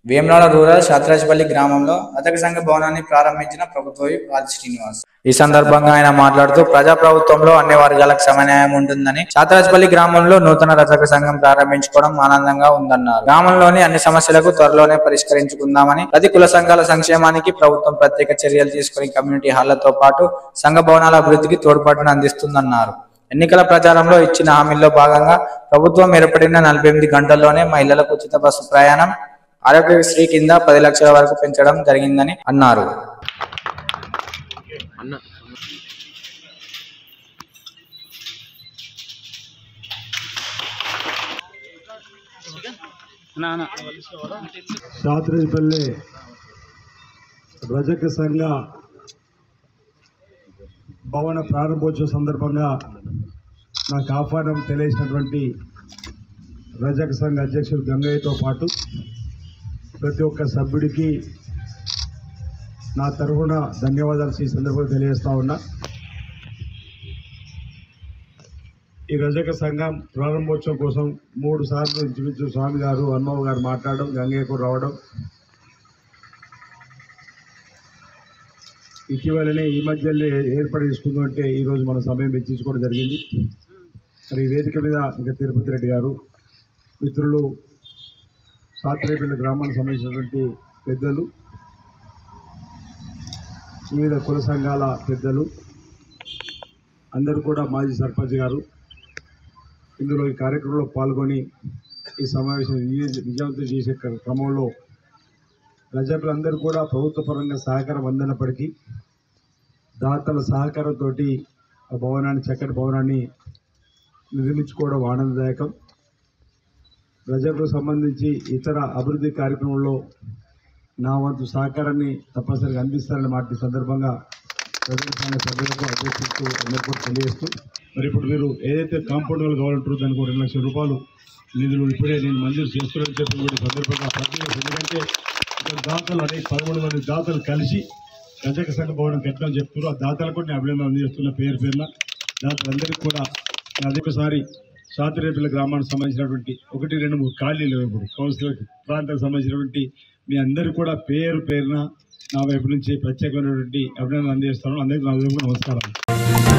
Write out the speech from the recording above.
వేమనాడ rural శాత్రాజ్పల్లి గ్రామంలో రజక సంఘ భవనాన్ని ప్రారంభించిన ప్రభుత్వ విప్ ఆది శ్రీనివాస్ ఈ సందర్భంగా ఆయన మాట్లాడుతూ ప్రజా ప్రభుత్వంలో అన్ని వర్గాలకు సమన్యాయం ఉంటుందని శాత్రాజ్పల్లి గ్రామంలో నూతన రజక సంఘం ప్రారంభించుకోవడం ఆనందంగా ఉందన్నారు గ్రామంలోని అన్ని సమస్యలకు త్వరలోనే పరిష్కరించుకుందామని ప్రతి కుల సంఘాల సంక్షేమానికి ప్రభుత్వం ప్రత్యేక చర్యలు తీసుకుని కమ్యూనిటీ హాళ్లతో పాటు సంఘ భవనాల అభివృద్ధికి తోడ్పాటును అందిస్తుందన్నారు ఎన్నికల ప్రచారంలో ఇచ్చిన హామీల్లో భాగంగా ప్రభుత్వం ఏర్పడిన నలభై ఎనిమిది గంటల్లోనే మహిళలకు ఉచిత బస్సు ప్రయాణం ఆరోగ్యశ్రీ కింద పది లక్షల వరకు పెంచడం జరిగిందని అన్నారు శాత్రేపల్లి రజక సంఘ భవన ప్రారంభోత్సవ సందర్భంగా నాకు ఆహ్వానం తెలియజేసినటువంటి రజక సంఘ అధ్యక్షుడు గంగయ్యతో పాటు ప్రతి ఒక్క సభ్యుడికి నా తరఫున ధన్యవాదాలు ఈ సందర్భంగా తెలియజేస్తా ఉన్నా ఈ రజక సంఘం ప్రారంభోత్సవం కోసం మూడు సార్లు ఇంచుమించు స్వామి గారు హనుమావు గారు మాట్లాడడం గంగయ్యకు రావడం ఇటీవలనే ఈ మధ్యలో ఏర్పాటు చేసుకుందంటే ఈరోజు మన సమయం వెచ్చించుకోవడం జరిగింది మరి ఈ వేదిక మీద ఇంకా తిరుపతి రెడ్డి గారు మిత్రులు సాత్రేపల్లి గ్రామానికి సంబంధించినటువంటి పెద్దలు వివిధ కుల సంఘాల పెద్దలు అందరూ కూడా మాజీ సర్పంచ్ గారు ఇందులో ఈ కార్యక్రమంలో పాల్గొని ఈ సమావేశం విజయ- విజయవంతం చేసే క్ర- క్రమంలో ప్రజలందరూ కూడా ప్రభుత్వ పరంగా సహకారం అందినప్పటికీ దాతల సహకారంతో ఆ భవనాన్ని చక్కటి భవనాన్ని నిర్మించుకోవడం ఆనందదాయకం ప్రజలకు సంబంధించి ఇతర అభివృద్ధి కార్యక్రమంలో నా వంతు సహకారాన్ని తప్పనిసరిగా అందిస్తారని మాట ఈ సందర్భంగా ప్రజల సంఘ సభ్యులకు అధ్యక్షులకు అందరికీ కూడా తెలియజేస్తూ మరి ఇప్పుడు మీరు ఏదైతే కాంపౌండ్ వాళ్ళు కావాలంటారో దానికి ఒక రెండు లక్షల రూపాయలు నిధులు ఇప్పుడే నేను మంజూరు చేస్తున్నానని చెప్పి కూడా ఈ సందర్భంగా ప్రత్యేక ఎందుకంటే ఇక్కడ దాతలు అనేక పదమూడు మంది దాతలు కలిసి రజక సంఘ భవనం కట్టాలని చెప్తున్నారు ఆ దాతలకు కూడా నేను అభినందన అందజేస్తున్న పేరు పేరున దాతలందరికీ కూడా అదొకసారి శాతిరేపల్లి గ్రామానికి సంబంధించినటువంటి ఒకటి రెండు మూడు ఖాళీలు ఇప్పుడు కౌన్సిలర్ ప్రాంతానికి సంబంధించినటువంటి మీ అందరూ కూడా పేరు పేరున నా వైపు నుంచి ప్రత్యేకమైనటువంటి అభినందన అందజేస్తాను అందరికీ నా వైపు నమస్కారం